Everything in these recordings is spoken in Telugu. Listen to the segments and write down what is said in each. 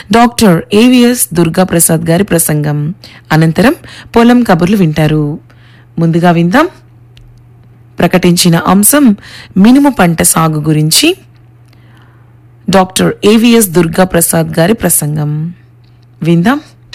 డాక్టర్ ఏవిఎస్ దుర్గా ప్రసాద్ గారి ప్రసంగం అనంతరం పొలం కబుర్లు వింటారు ముందుగా విందాం ప్రకటించిన అంశం మినుము పంట సాగు గురించి డాక్టర్ ఏవిఎస్ దుర్గా ప్రసాద్ గారి ప్రసంగం విందాం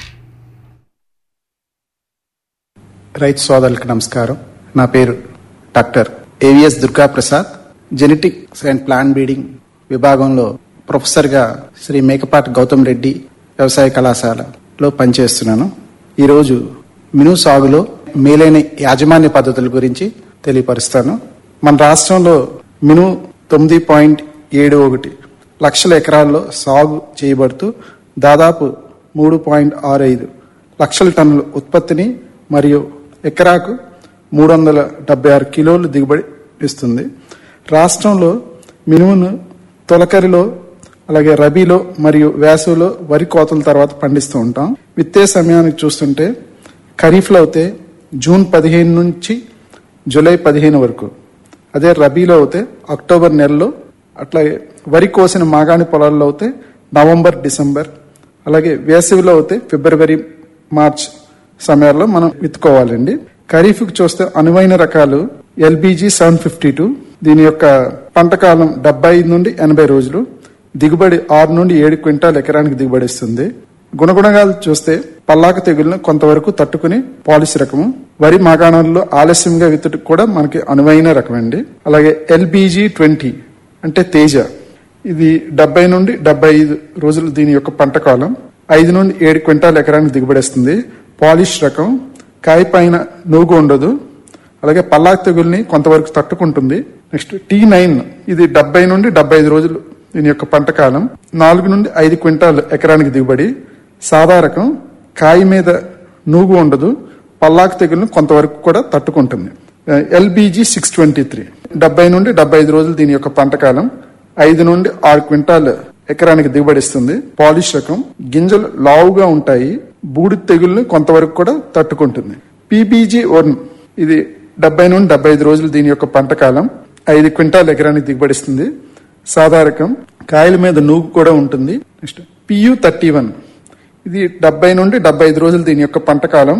రైతు సోదరులకు నమస్కారం నా పేరు doctor AVS Durga Prasad genetics and plant breeding విభాగంలో ప్రొఫెసర్గా శ్రీ మేకపాటి గౌతమ్ రెడ్డి వ్యవసాయ కళాశాలలో పనిచేస్తున్నాను ఈరోజు మిను సాగులో మేలైన యాజమాన్య పద్ధతుల గురించి తెలియపరుస్తాను మన రాష్ట్రంలో మిను తొమ్మిది పాయింట్ ఏడు ఒకటి లక్షల ఎకరాల్లో సాగు చేయబడుతూ దాదాపు మూడు పాయింట్ ఆరు ఐదు లక్షల టన్నుల ఉత్పత్తిని మరియు ఎకరాకు మూడు వందల డెబ్బై ఆరు కిలోలు దిగుబడి ఇస్తుంది రాష్ట్రంలో మినుమును తొలకరిలో అలాగే రబీలో మరియు వేసవిలో వరి కోతల తర్వాత పండిస్తూ ఉంటాం విత్తే సమయానికి చూస్తుంటే ఖరీఫ్లో అయితే జూన్ పదిహేను నుంచి జూలై పదిహేను వరకు అదే రబీలో అయితే అక్టోబర్ నెలలో అట్లాగే వరి కోసిన మాగాణి పొలాల్లో అయితే నవంబర్ డిసెంబర్ అలాగే వేసవిలో అయితే ఫిబ్రవరి మార్చ్ సమయాల్లో మనం విత్తుకోవాలండి ఖరీఫ్కి చూస్తే అనువైన రకాలు ఎల్బీజీ సెవెన్ ఫిఫ్టీ టూ దీని యొక్క పంట కాలం డెబ్బై ఐదు నుండి ఎనభై రోజులు దిగుబడి ఆరు నుండి ఏడు క్వింటాల్ ఎకరానికి దిగుబడి ఇస్తుంది గుణగుణగాలు చూస్తే పల్లాక తెగులను కొంతవరకు తట్టుకుని పాలిస్ రకము వరి మాగాణాల్లో ఆలస్యంగా విత్తుటకు కూడా మనకి అనువైన రకం అండి అలాగే ఎల్బీజీ ట్వంటీ అంటే తేజ ఇది డెబ్బై నుండి డెబ్బై ఐదు రోజులు దీని యొక్క పంట కాలం ఐదు నుండి ఏడు క్వింటాల్ ఎకరానికి దిగుబడిస్తుంది పాలిష్ రకం కాయ పైన నూగు ఉండదు అలాగే పల్లాక్ తెగుల్ని కొంతవరకు తట్టుకుంటుంది నెక్స్ట్ టీ నైన్ ఇది డెబ్బై నుండి డెబ్బై ఐదు రోజులు దీని యొక్క పంట కాలం నాలుగు నుండి ఐదు క్వింటాల్ ఎకరానికి దిగుబడి సాదా రకం కాయ మీద నూగు ఉండదు పల్లాకు తెగులను కొంతవరకు కూడా తట్టుకుంటుంది ఎల్బీజీ సిక్స్ ట్వంటీ త్రీ డెబ్బై నుండి డెబ్బై ఐదు రోజులు దీని యొక్క పంట కాలం ఐదు నుండి ఆరు క్వింటాల్ ఎకరానికి దిగుబడిస్తుంది పాలిష్ రకం గింజలు లావుగా ఉంటాయి బూడి తెగుల్ని కొంతవరకు కూడా తట్టుకుంటుంది పీబీజీ వన్ ఇది డెబ్బై నుండి డెబ్బై ఐదు రోజులు దీని యొక్క పంట కాలం ఐదు క్వింటాల్ ఎకరానికి దిగుబడిస్తుంది సాధారకం కాయల మీద నూగు కూడా ఉంటుంది నెక్స్ట్ పియు థర్టీ వన్ ఇది డెబ్బై నుండి డెబ్బై ఐదు రోజులు దీని యొక్క పంట కాలం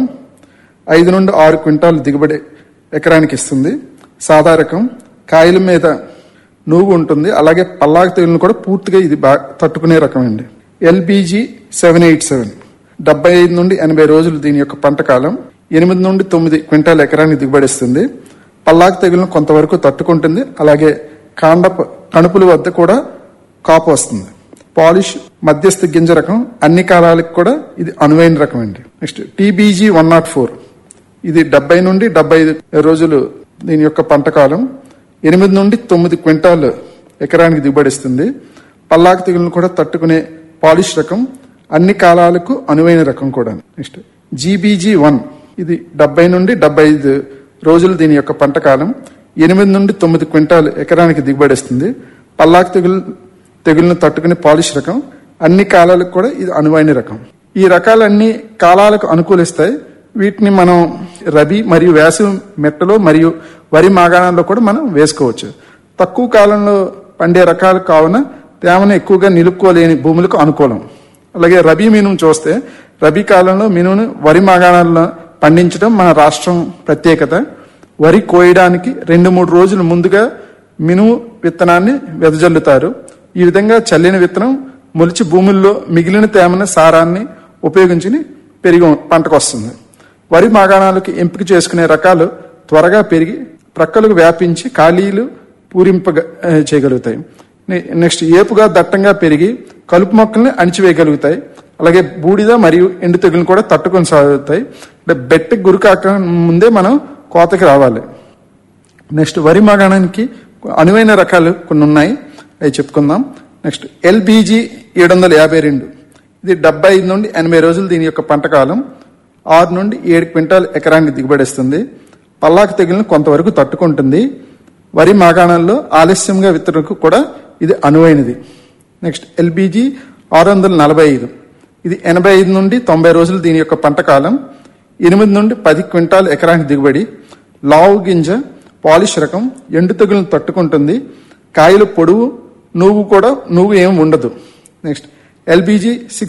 ఐదు నుండి ఆరు క్వింటాల్ దిగుబడి ఎకరానికి ఇస్తుంది సాధారకం కాయల మీద నూగు ఉంటుంది అలాగే పల్లాకు తెగులను కూడా పూర్తిగా ఇది బాగా తట్టుకునే రకం అండి ఎల్బీజీ సెవెన్ ఎయిట్ సెవెన్ డెబ్బై ఐదు నుండి ఎనభై రోజులు దీని యొక్క పంట కాలం ఎనిమిది నుండి తొమ్మిది క్వింటాల్ ఎకరానికి దిగుబడిస్తుంది పల్లాకు తెగులను కొంతవరకు తట్టుకుంటుంది అలాగే కాండ కణుపుల వద్ద కూడా కాపు వస్తుంది పాలిష్ మధ్యస్థ గింజ రకం అన్ని కాలాలకు కూడా ఇది అనువైన రకం అండి next TBG one nought four ఇది డెబ్బై నుండి డెబ్బై ఐదు రోజులు దీని యొక్క పంట కాలం ఎనిమిది నుండి తొమ్మిది క్వింటాల్ ఎకరానికి దిగుబడిస్తుంది పల్లాకు తెగులను కూడా తట్టుకునే పాలిష్ రకం అన్ని కాలాలకు అనువైన రకం కూడా నెక్స్ట్ జీబీజీ వన్ ఇది డెబ్బై నుండి డెబ్బై ఐదు రోజులు దీని యొక్క పంట కాలం ఎనిమిది నుండి తొమ్మిది క్వింటాల్ ఎకరానికి దిగుబడిస్తుంది పల్లాకు తెగులు తెగులను తట్టుకునే పాలిష్ రకం అన్ని కాలాలకు కూడా ఇది అనువైన రకం ఈ రకాలన్నీ కాలాలకు అనుకూలిస్తాయి వీటిని మనం రబీ మరియు వేసవి మెట్టలో మరియు వరి మాగాణాల్లో కూడా మనం వేసుకోవచ్చు తక్కువ కాలంలో పండే రకాలు కావున తేమను ఎక్కువగా నిలుపుకోలేని భూములకు అనుకూలం అలాగే రబీ మినుము చూస్తే రబీ కాలంలో మినుమును వరి మాగాణాల్లో పండించడం మన రాష్ట్రం ప్రత్యేకత వరి కోయడానికి రెండు మూడు రోజుల ముందుగా మినుము విత్తనాన్ని వెదజల్లుతారు ఈ విధంగా చల్లిన విత్తనం మొలిచి భూముల్లో మిగిలిన తేమని సారాన్ని ఉపయోగించి పెరిగి పంటకు వస్తుంది వరి మాగాణాలకు ఎంపిక చేసుకునే రకాలు త్వరగా పెరిగి ప్రక్కలకు వ్యాపించి ఖాళీలు పూరింప చేయగలుగుతాయి నెక్స్ట్ ఏపుగా దట్టంగా పెరిగి కలుపు మొక్కల్ని అణిచివేయగలుగుతాయి అలాగే బూడిద మరియు ఎండు తెగులను కూడా తట్టుకొని సాగుతాయి అంటే బెట్టకి గురికాక ముందే మనం కోతకి రావాలి నెక్స్ట్ వరి మాగాణానికి అనువైన రకాలు కొన్ని ఉన్నాయి అవి చెప్పుకుందాం నెక్స్ట్ ఎల్బీజీ ఏడు వందల యాభై రెండు ఇది డెబ్బై ఐదు నుండి ఎనభై రోజులు దీని యొక్క పంట కాలం ఆరు నుండి ఏడు క్వింటాల్ ఎకరానికి దిగుబడిస్తుంది పల్లాకు తెగులను కొంతవరకు తట్టుకుంటుంది వరి మాగాణాల్లో ఆలస్యంగా విత్తనకు కూడా ఇది అనువైనది నెక్స్ట్ ఎల్బీజీ ఆరు వందల నలభై ఐదు ఇది ఎనభై ఐదు నుండి తొంభై రోజులు దీని యొక్క పంట కాలం ఎనిమిది నుండి పది క్వింటాల్ ఎకరానికి దిగుబడి లావు గింజ పాలిష్ రకం ఎండు తెగులను తట్టుకుంటుంది కాయలు పొడవు నువ్వు కూడా నువ్వు ఏం ఉండదు నెక్స్ట్ ఎల్బీజీ సిక్స్